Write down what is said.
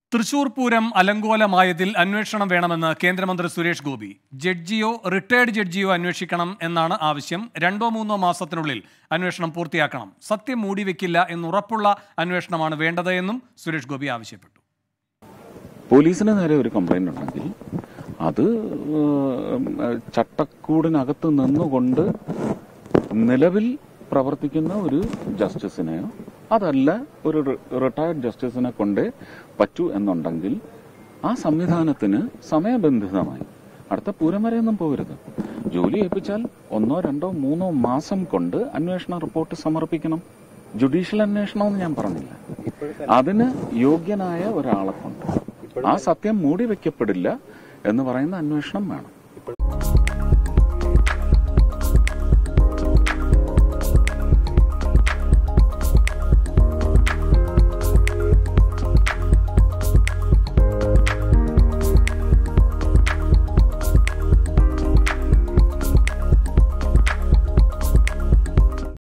തൃശൂർ പൂരം അലങ്കോലമായതിൽ അന്വേഷണം വേണമെന്ന് കേന്ദ്രമന്ത്രി സുരേഷ് ഗോപി ജഡ്ജിയോ റിട്ടയർഡ് ജഡ്ജിയോ അന്വേഷിക്കണം എന്നാണ് ആവശ്യം രണ്ടോ മൂന്നോ മാസത്തിനുള്ളിൽ അന്വേഷണം പൂർത്തിയാക്കണം സത്യം മൂടിവെക്കില്ല എന്നുറപ്പുള്ള അന്വേഷണമാണ് വേണ്ടത് എന്നും സുരേഷ് ഗോപി ആവശ്യപ്പെട്ടു പോലീസിന് നേരെ ഒരു കംപ്ലൈന്റ് ഉണ്ടെങ്കിൽ അത് ഏഹ്, ചട്ടക്കൂടിനകത്ത് നിന്നുകൊണ്ട് നിലവിൽ പ്രവർത്തിക്കുന്ന ഒരു ജസ്റ്റിസിനെയോ അതല്ല ഒരു റിട്ടയർഡ് ജസ്റ്റിസിനെ കൊണ്ടേ പറ്റൂ എന്നുണ്ടെങ്കിൽ ആ സംവിധാനത്തിന് സമയബന്ധിതമായി അടുത്ത പൂരം വരെയൊന്നും പോകരുത് ജോലി ഏൽപ്പിച്ചാൽ ഒന്നോ രണ്ടോ മൂന്നോ മാസം കൊണ്ട് അന്വേഷണ റിപ്പോർട്ട് സമർപ്പിക്കണം ജുഡീഷ്യൽ അന്വേഷണം എന്ന് ഞാൻ പറഞ്ഞില്ല അതിന് യോഗ്യനായ ഒരാളെ കൊണ്ട് ആ സത്യം മൂടി വെക്കപ്പെടില്ല എന്ന് പറയുന്ന അന്വേഷണം വേണം